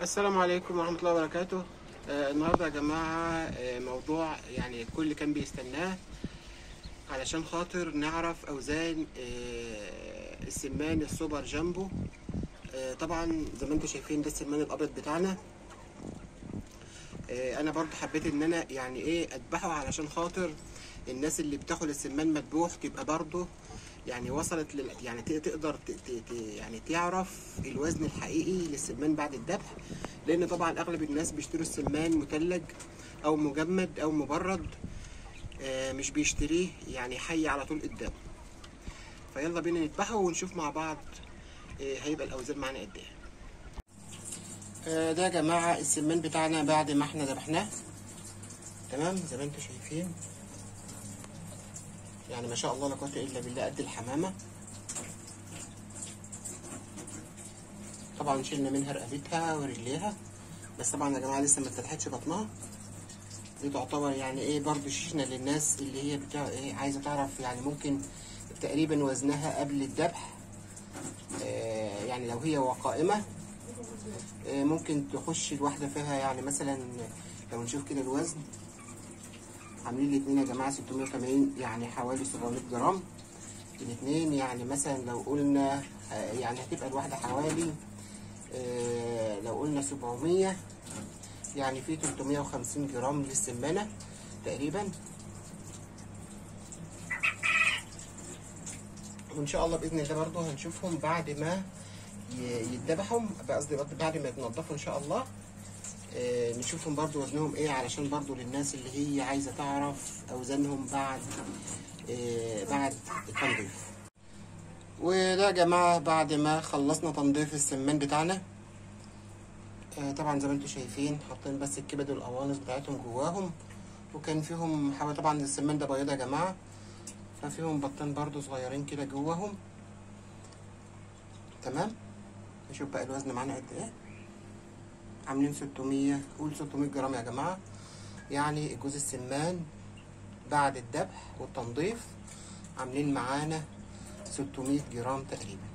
السلام عليكم ورحمة الله وبركاته آه النهاردة يا جماعة آه موضوع يعني الكل كان بيستناه علشان خاطر نعرف أوزان آه السمان السوبر جامبو آه طبعا زي ما انتم شايفين ده السمان الأبيض بتاعنا آه أنا برضو حبيت إن أنا يعني إيه أذبحه علشان خاطر الناس اللي بتاخد السمان مذبوح تبقى برضو يعني وصلت لل... يعني ت- تقدر ت... ت... ت... يعني تعرف الوزن الحقيقي للسمان بعد الذبح لان طبعا اغلب الناس بيشتروا السمان مثلج او مجمد او مبرد آه، مش بيشتريه يعني حي على طول قدامه فيلا بينا نذبحه ونشوف مع بعض آه، هيبقى الاوزان معانا قد ايه آه، ده يا جماعه السمان بتاعنا بعد ما احنا ذبحناه تمام زي ما انتم شايفين يعني ما شاء الله لا قوه الا بالله قد الحمامه طبعا شلنا منها رقبتها ورجليها بس طبعا يا جماعه لسه ما اتفتحتش بطنها دي تعتبر يعني ايه برضو شيشنا للناس اللي هي بتاع ايه عايزه تعرف يعني ممكن تقريبا وزنها قبل الذبح آه يعني لو هي وقائمه آه ممكن تخش الواحده فيها يعني مثلا لو نشوف كده الوزن عاملين الاثنين يا جماعه 680 يعني حوالي 700 جرام الاثنين يعني مثلا لو قلنا آه، يعني هتبقى الواحده حوالي آه، لو قلنا 700 يعني في 350 جرام للسمانه تقريبا وان شاء الله باذن الله برضه هنشوفهم بعد ما ي- يتذبحوا قصدي بعد ما يتنضفوا ان شاء الله آه، نشوفهم برضو وزنهم ايه علشان برضو للناس اللي هي عايزة تعرف اوزانهم بعد آه، بعد التنظيف وده يا جماعة بعد ما خلصنا تنظيف السمان بتاعنا آه، طبعا زي ما انتم شايفين حاطين بس الكبد والقوانص بتاعتهم جواهم وكان فيهم حوالي طبعا السمان ده بيض يا جماعة ففيهم بطين برضو صغيرين كده جواهم تمام نشوف بقى الوزن معانا قد ايه عاملين 600 قول 600 جرام يا جماعة يعني جوز السمان بعد الذبح والتنظيف عاملين معانا 600 جرام تقريبا